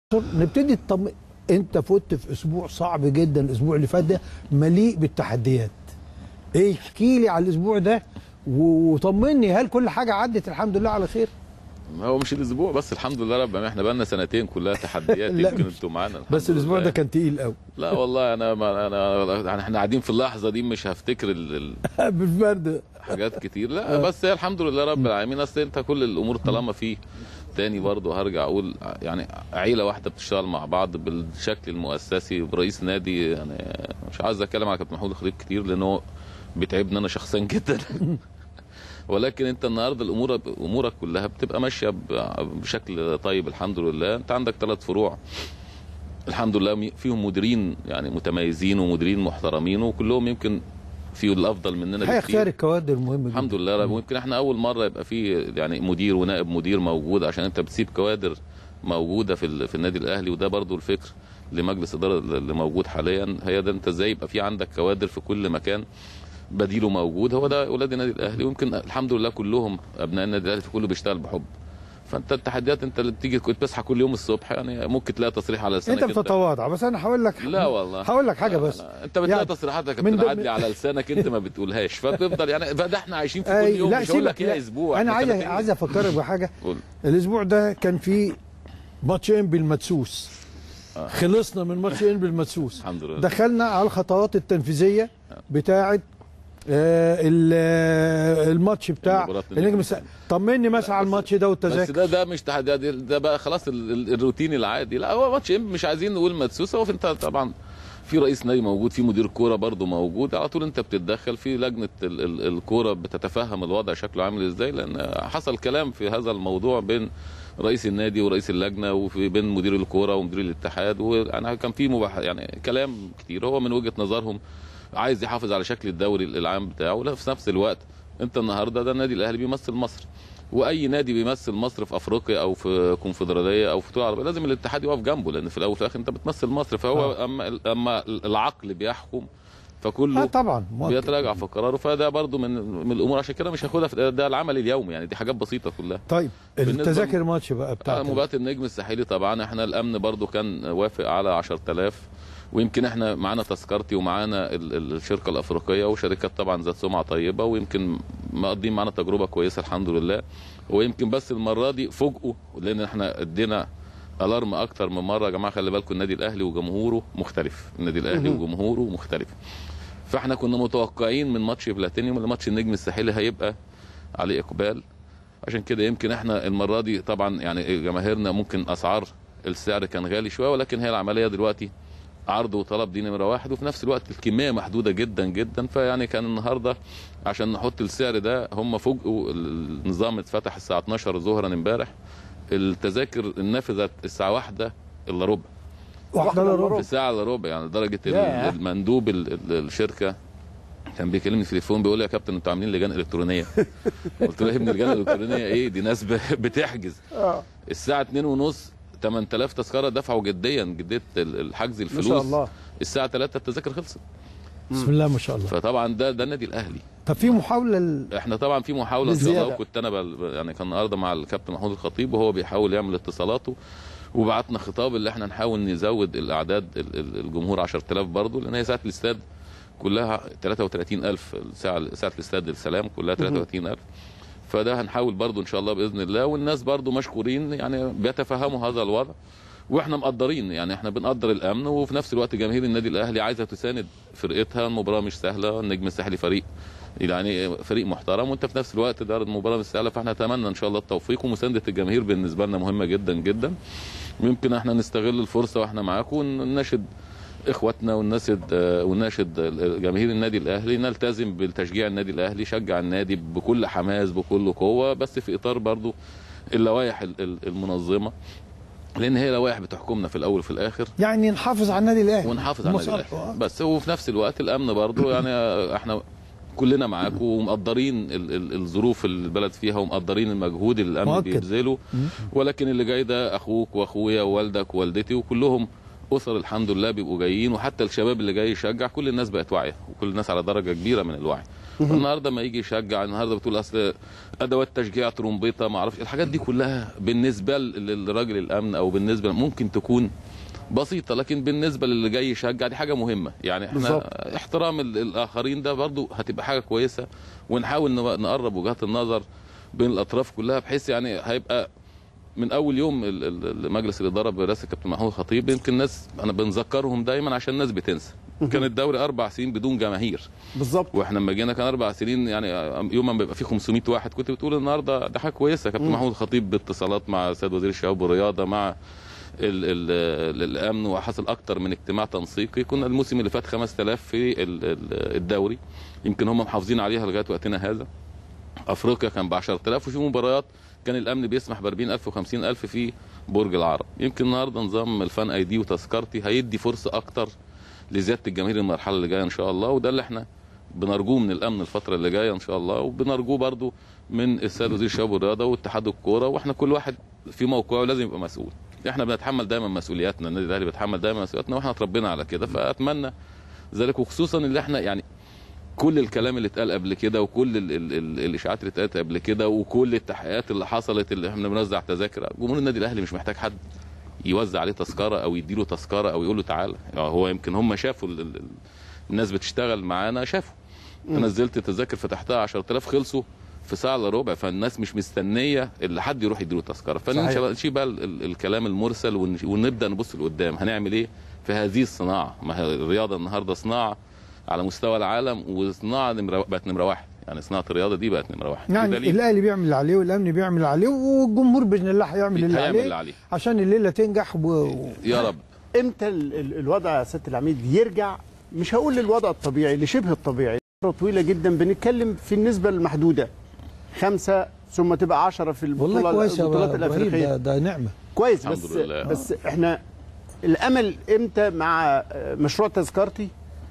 نبتدي الطم... انت فت في اسبوع صعب جدا الاسبوع اللي فات ده مليء بالتحديات ايه احكي لي على الاسبوع ده و- وطمني هل كل حاجه عدت الحمد لله على خير هو مش الاسبوع بس الحمد لله رب العالمين احنا بقى لنا سنتين كلها تحديات لا، يمكن مش- انتوا معانا بس الحمد الاسبوع لله. ده كان تقيل قوي لا والله انا ما انا يعني احنا قاعدين في اللحظه دي مش هفتكر ال- ال- بالبرد حاجات كتير لا بس هي الحمد لله رب العالمين اصل انت كل الامور طالما في تاني برضه هرجع اقول يعني عيله واحده بتشتغل مع بعض بالشكل المؤسسي برئيس نادي يعني مش عايز اتكلم على كابتن محمود الخطيب كتير لانه بيتعبني انا شخصيا جدا ولكن انت النهارده الامور امورك كلها بتبقى ماشيه ب- بشكل طيب الحمد لله انت عندك ثلاث فروع الحمد لله مي- فيهم مديرين يعني متميزين ومديرين محترمين وكلهم يمكن في الافضل مننا الحقيقه بكتير اختيار الكوادر مهم جدا الحمد لله رب ويمكن احنا اول مره يبقى في يعني مدير ونائب مدير موجود عشان انت بتسيب كوادر موجوده في ال- في النادي الاهلي وده برضو الفكر لمجلس الاداره اللي موجود حاليا هي ده انت ازاي يبقى في عندك كوادر في كل مكان بديله موجود هو ده اولاد النادي الاهلي ويمكن الحمد لله كلهم ابناء النادي الاهلي كله بيشتغل بحب فانت التحديات انت اللي بتيجي كنت بتصحى كل يوم الصبح يعني ممكن تلاقي تصريح على لسانك انت بتتواضع بس انا هقول لك لا والله هقول لك حاجه لا، بس لا، انت بتلاقي يعني تصريحاتك من بتعدي ضمن- على لسانك انت ما بتقولهاش فبتفضل يعني فده احنا عايشين في كل أي يوم لا مش هقول لك سيبك لا. ايه اسبوع انا احنا عايز سنتين. عايز افكرك بحاجه قول. الاسبوع ده كان في ماتش انبي المدسوس خلصنا من ماتش انبي المدسوس الحمد لله دخلنا على الخطوات التنفيذيه بتاعه آه ال- آه، الماتش بتاع المباراة النجم الس- طمني مثلا على الماتش ده بس والتذاكر ده ده مش تحدي ده, ده بقى خلاص ال- ال- الروتين العادي لا هو ماتش إنبي مش عايزين نقول مدسوس هو في انت طبعا في رئيس نادي موجود في مدير كوره برضه موجود على طول انت بتتدخل في لجنه ال- ال- الكوره بتتفهم الوضع شكله عامل ازاي لان حصل كلام في هذا الموضوع بين رئيس النادي ورئيس اللجنه وفي بين مدير الكوره ومدير الاتحاد ويعني كان في مباح يعني كلام كتير هو من وجهه نظرهم عايز يحافظ على شكل الدوري العام بتاعه لا في نفس الوقت انت النهارده ده النادي الاهلي بيمثل مصر واي نادي بيمثل مصر في افريقيا او في كونفدراليه او في بطوله عربيه لازم الاتحاد يقف جنبه لان في الاول وفي الاخر انت بتمثل مصر فهو آه. اما اما العقل بيحكم اه فكله طبعا مؤكد. بيتراجع في قراره فده برضو من من الامور عشان كده مش هاخدها في ده العمل اليومي يعني دي حاجات بسيطه كلها طيب بالنسبة التذاكر الماتش بقى آه، بتاعت مباراة النجم الساحلي طبعا احنا الامن برضو كان وافق على 10000 ويمكن احنا معانا تذكرتي ومعانا ال- ال- الشركه الافريقيه وشركات طبعا ذات سمعه طيبه ويمكن مقضين معانا تجربه كويسه الحمد لله ويمكن بس المره دي فوجئوا لان احنا ادينا الارم اكتر من مره يا جماعه خلي بالكم النادي الاهلي وجمهوره مختلف النادي الاهلي مهم. وجمهوره مختلف فاحنا كنا متوقعين من ماتش بلاتينيوم لماتش النجم الساحلي هيبقى عليه اقبال عشان كده يمكن احنا المره دي طبعا يعني جماهيرنا ممكن اسعار السعر كان غالي شويه ولكن هي العمليه دلوقتي عرض وطلب دي نمره واحد وفي نفس الوقت الكميه محدوده جدا جدا فيعني كان النهارده عشان نحط السعر ده هم فوجئوا النظام اتفتح الساعه 12 ظهرا امبارح التذاكر نفذت الساعه واحدة الا ربع واحده الا ربع في ساعه الا ربع يعني لدرجه ال- ياه. المندوب ال- ال- الشركه كان بيكلمني في التليفون بيقول لي يا كابتن انتوا عاملين لجان الكترونيه قلت له يا ابني اللجان الالكترونيه ايه دي ناس ب- بتحجز اه الساعه 2 ونص 8000 تذكره دفعوا جديا جديه ال- الحجز ما الفلوس شاء الله الساعه 3 التذاكر خلصت بسم الله ما شاء الله فطبعا ده ده النادي الاهلي طب في محاوله ل... احنا طبعا في محاوله ان شاء الله للزيادة. وكنت انا بل يعني كان النهارده مع الكابتن محمود الخطيب وهو بيحاول يعمل اتصالاته وبعتنا خطاب اللي احنا نحاول نزود الاعداد ال- ال- الجمهور 10000 برضه لان هي ساعه الاستاد كلها 33000 ساعه ساعه الاستاد السلام كلها 33000 فده هنحاول برضه ان شاء الله باذن الله والناس برضه مشكورين يعني بيتفهموا هذا الوضع واحنا مقدرين يعني احنا بنقدر الامن وفي نفس الوقت جماهير النادي الاهلي عايزه تساند فرقتها المباراه مش سهله النجم الساحلي فريق يعني فريق محترم وانت في نفس الوقت ده المباراه مش سهله فاحنا نتمنى ان شاء الله التوفيق ومسانده الجماهير بالنسبه لنا مهمه جدا جدا ويمكن احنا نستغل الفرصه واحنا معاكم ونناشد اخواتنا ونناشد آه، ونناشد ال- جماهير النادي الاهلي نلتزم بالتشجيع النادي الاهلي شجع النادي بكل حماس بكل قوه بس في اطار برضو اللوائح ال- ال- المنظمه لان هي لوائح بتحكمنا في الاول وفي الاخر يعني نحافظ على النادي الاهلي ونحافظ على النادي مصالحه، الاهلي آه. بس وفي نفس الوقت الامن برضو يعني احنا كلنا معاكم ومقدرين ال- ال- الظروف اللي البلد فيها ومقدرين المجهود اللي الامن مؤكد. بيبذله ولكن اللي جاي ده اخوك واخويا ووالدك ووالدتي وكلهم اسر الحمد لله بيبقوا جايين وحتى الشباب اللي جاي يشجع كل الناس بقت واعيه وكل الناس على درجه كبيره من الوعي النهارده ما يجي يشجع النهارده بتقول اصل ادوات تشجيع ترومبيطه ما اعرفش الحاجات دي كلها بالنسبه للراجل الامن او بالنسبه ممكن تكون بسيطه لكن بالنسبه للي جاي يشجع دي حاجه مهمه يعني احنا بالظبط. احترام ال- الاخرين ده برضو هتبقى حاجه كويسه ونحاول نو- نقرب وجهات النظر بين الاطراف كلها بحيث يعني هيبقى من اول يوم ال- ال- مجلس الاداره برئاسه الكابتن محمود خطيب يمكن الناس انا بنذكرهم دايما عشان الناس بتنسى كان الدوري اربع سنين بدون جماهير بالظبط واحنا لما جينا كان اربع سنين يعني يوم ما بيبقى فيه 500 واحد كنت بتقول النهارده ده حاجه كويسه كابتن محمود خطيب باتصالات مع السيد وزير الشباب والرياضه مع ال ال الامن وحصل اكتر من اجتماع تنسيقي كنا الموسم اللي فات 5000 في ال- ال- الدوري يمكن هم محافظين عليها لغايه وقتنا هذا افريقيا كان ب 10000 وفي مباريات كان الامن بيسمح ب 40000 و50000 في برج العرب يمكن النهارده نظام الفان اي دي وتذكرتي هيدي فرصه اكتر لزياده الجماهير المرحله اللي جايه ان شاء الله وده اللي احنا بنرجوه من الامن الفتره اللي جايه ان شاء الله وبنرجوه برضو من السيد وزير الشباب والرياضه واتحاد الكوره واحنا كل واحد في موقعه لازم يبقى مسؤول احنا بنتحمل دايما مسؤولياتنا النادي الاهلي بيتحمل دايما مسؤولياتنا واحنا اتربينا على كده فاتمنى ذلك وخصوصا اللي احنا يعني كل الكلام اللي اتقال قبل كده وكل ال ال ال الاشاعات اللي اتقالت قبل كده وكل التحقيقات اللي حصلت اللي احنا بنوزع تذاكر جمهور النادي الاهلي مش محتاج حد يوزع عليه تذكره او يديله تذكره او يقول له تعالى يعني هو يمكن هم شافوا ال ال الناس بتشتغل معانا شافوا انا نزلت تذاكر فتحتها 10000 خلصوا في ساعه الا ربع فالناس مش مستنيه اللي حد يروح يديله تذكره صحيح. فنشيل بقى ال ال الكلام المرسل ون- ونبدا نبص لقدام هنعمل ايه في هذه الصناعه ما هي الرياضه النهارده صناعه على مستوى العالم وصناعه نمرة بقت نمره واحد يعني صناعه الرياضه دي بقت نمره واحد يعني بدليل الاهلي بيعمل اللي عليه والامن بيعمل اللي عليه والجمهور باذن الله هيعمل اللي هيعمل عليه, اللي عليه. عشان الليله تنجح و... يا رب امتى ال- ال- الوضع يا سياده العميد يرجع مش هقول للوضع الطبيعي لشبه الطبيعي فتره طويله جدا بنتكلم في النسبه المحدوده خمسة ثم تبقى عشرة في والله البطولة كويس يا البطولات أبو غريب الافريقيه ده, ده نعمه كويس الحمد بس لله. بس احنا الامل امتى مع آه، مشروع تذكرتي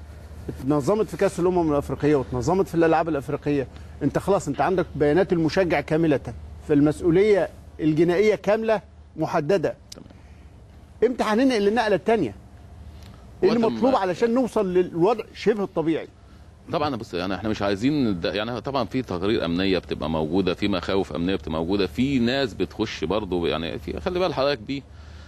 اتنظمت في كاس الامم الافريقيه واتنظمت في الالعاب الافريقيه انت خلاص انت عندك بيانات المشجع كامله فالمسؤوليه الجنائيه كامله محدده امتى هننقل للنقله الثانيه ايه اللي وقت ما- مطلوب علشان نوصل للوضع شبه الطبيعي طبعا بس يعني احنا مش عايزين ده- يعني طبعا في تقارير امنيه بتبقى موجوده في مخاوف امنيه بتبقى موجوده في ناس بتخش برضه يعني في خلي بال حضرتك دي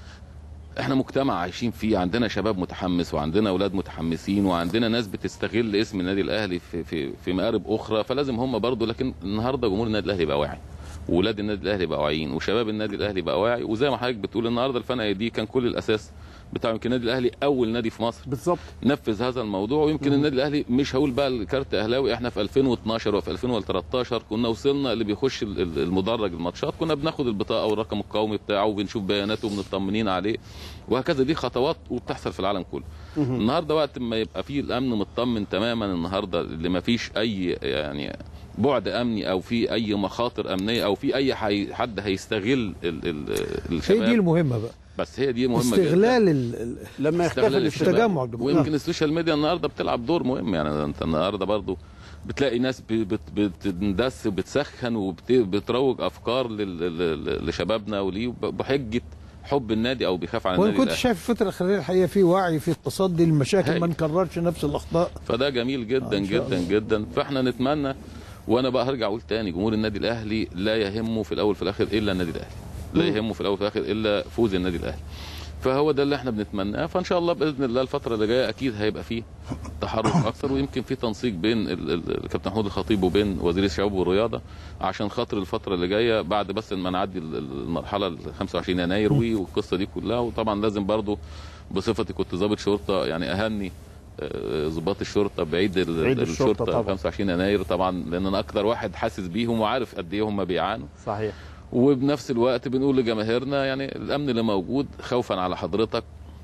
احنا مجتمع عايشين فيه عندنا شباب متحمس وعندنا اولاد متحمسين وعندنا ناس بتستغل اسم النادي الاهلي في في في مقارب اخرى فلازم هم برضه لكن النهارده جمهور النادي الاهلي بقى واعي واولاد النادي الاهلي بقوا واعيين وشباب النادي الاهلي بقى واعي وزي ما حضرتك بتقول النهارده الفنقه دي كان كل الاساس بتاع يمكن النادي الاهلي اول نادي في مصر بالظبط نفذ هذا الموضوع ويمكن النادي الاهلي مش هقول بقى الكارت اهلاوي احنا في 2012 وفي 2013 كنا وصلنا اللي بيخش ال- ال- المدرج الماتشات كنا بناخد البطاقه والرقم القومي بتاعه وبنشوف بياناته ومطمنين عليه وهكذا دي خطوات وبتحصل في العالم كله النهارده وقت ما يبقى فيه الامن مطمن تماما النهارده اللي ما فيش اي يعني بعد امني او في اي مخاطر امنيه او في اي حي حد هيستغل ال ال هي الشباب دي المهمه بقى بس هي دي مهمه جدا استغلال ال... ال- لما يختفي استغلال الاستغلال التجمع الجمهوري. ويمكن السوشيال ميديا النهارده بتلعب دور مهم يعني انت النهارده برضو بتلاقي ناس ب- بت- بتندس وبتسخن وبتروج افكار لل- لل- لشبابنا وليه بحجه حب النادي او بيخاف على وانا النادي كنت الأهلي. شايف الفتره الاخيره الحقيقه في وعي في التصدي للمشاكل هاي. ما نكررش نفس الاخطاء فده جميل جدا آه، إن شاء جدا الله. جدا فاحنا نتمنى وانا بقى هرجع اقول تاني جمهور النادي الاهلي لا يهمه في الاول في الاخر الا النادي الاهلي لا يهمه في الاول في الاخر الا فوز النادي الاهلي فهو ده اللي احنا بنتمناه فان شاء الله باذن الله الفتره اللي جايه اكيد هيبقى فيه تحرك اكثر ويمكن في تنسيق بين ال- ال- الكابتن محمود الخطيب وبين وزير الشباب والرياضه عشان خاطر الفتره اللي جايه بعد بس ما نعدي ال- ال- المرحله ال 25 يناير وي- والقصه دي كلها وطبعا لازم برضو بصفتي كنت ضابط شرطه يعني اهني آه، ضباط الشرطه بعيد ال- عيد الشرطة الشرطه طبعا. 25 يناير طبعا لان انا اكتر واحد حاسس بيهم وعارف قد ايه هم بيعانوا صحيح وبنفس الوقت بنقول لجماهيرنا يعني الامن اللي موجود خوفا على حضرتك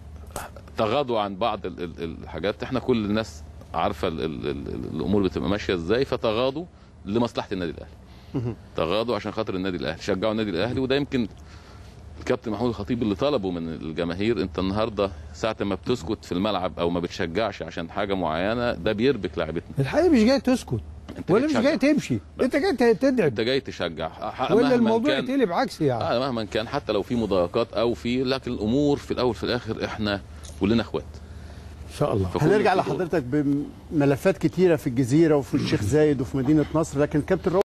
تغاضوا عن بعض ال- ال- الحاجات احنا كل الناس عارفه ال ال ال الامور بتبقى ماشيه ازاي فتغاضوا لمصلحه النادي الاهلي تغاضوا عشان خاطر النادي الاهلي شجعوا النادي الاهلي وده يمكن الكابتن محمود الخطيب اللي طلبه من الجماهير انت النهارده ساعه ما بتسكت في الملعب او ما بتشجعش عشان حاجه معينه ده بيربك لعبتنا الحقيقه مش جاي تسكت انت ولا جاي مش تشجع. جاي تمشي انت جاي تدعم انت جاي تشجع ح- ولا مهما الموضوع كان- يتقلب عكسي يعني آه مهما كان حتى لو في مضايقات او في لكن الامور في الاول في الاخر احنا كلنا اخوات شاء الله في كل هنرجع الخطوط. لحضرتك بملفات كتيره في الجزيره وفي الشيخ زايد وفي مدينه نصر لكن كابتن